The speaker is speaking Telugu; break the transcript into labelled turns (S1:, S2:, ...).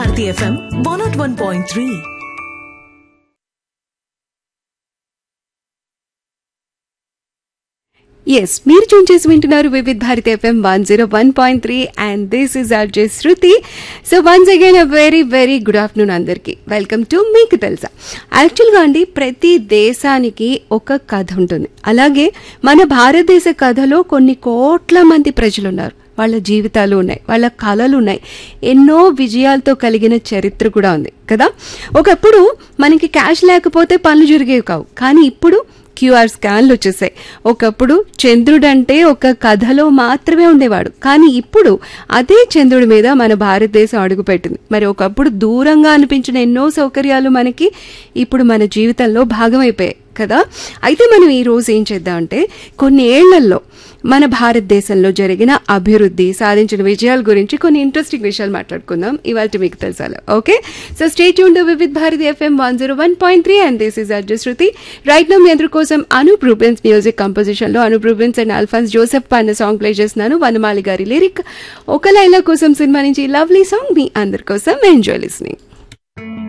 S1: Bharati FM one not one point three
S2: ఎస్ మీరు చూన్ చేసి వింటున్నారు Vividh Bharati FM one zero one point three and this is R J Shruti so once again a very very good afternoon అందరికీ వెల్కమ్ టు మీకు తెలుసా యాక్చువల్గా అండి ప్రతి దేశానికి ఒక కథ ఉంటుంది అలాగే మన భారతదేశ కథలో కొన్ని కోట్ల మంది ప్రజలు ఉన్నారు వాళ్ళ జీవితాలు ఉన్నాయి వాళ్ళ కళలు ఉన్నాయి ఎన్నో విజయాలతో కలిగిన చరిత్ర కూడా ఉంది కదా ఒకప్పుడు మనకి క్యాష్ లేకపోతే పనులు జరిగేవి కావు కానీ ఇప్పుడు క్యూఆర్ స్కాన్లు వచ్చేసాయి ఒకప్పుడు చంద్రుడు అంటే ఒక కథలో మాత్రమే ఉండేవాడు కానీ ఇప్పుడు అదే చంద్రుడి మీద మన భారతదేశం అడుగుపెట్టింది మరి ఒకప్పుడు దూరంగా అనిపించిన ఎన్నో సౌకర్యాలు మనకి ఇప్పుడు మన జీవితంలో భాగమైపోయాయి కదా అయితే మనం ఈ రోజు ఏం చేద్దామంటే కొన్ని ఏళ్లలో మన భారతదేశంలో జరిగిన అభివృద్ధి సాధించిన విజయాల గురించి కొన్ని ఇంట్రెస్టింగ్ విషయాలు మాట్లాడుకుందాం ఇవాళ మీకు తెలుసాలి ఓకే సో స్టేట్ యూన్ with Bharati FM one zero one point three and this is RJ Shruti right నమ్ మీ అందరి కోసం అనూప్ రూబెన్స్ మ్యూజిక్ కంపోజిషన్ లో అనూప్ రూబెన్స్ అండ్ అల్ఫాన్స్ జోసెఫ్ అన్న సాంగ్ ప్లే చేస్తున్నాను వనమాలి గారి లిరిక్ ఒక లైలా కోసం సినిమా నుంచి లవ్లీ సాంగ్ మీ అందరి కోసం ఎంజాయ్ లిస్నింగ్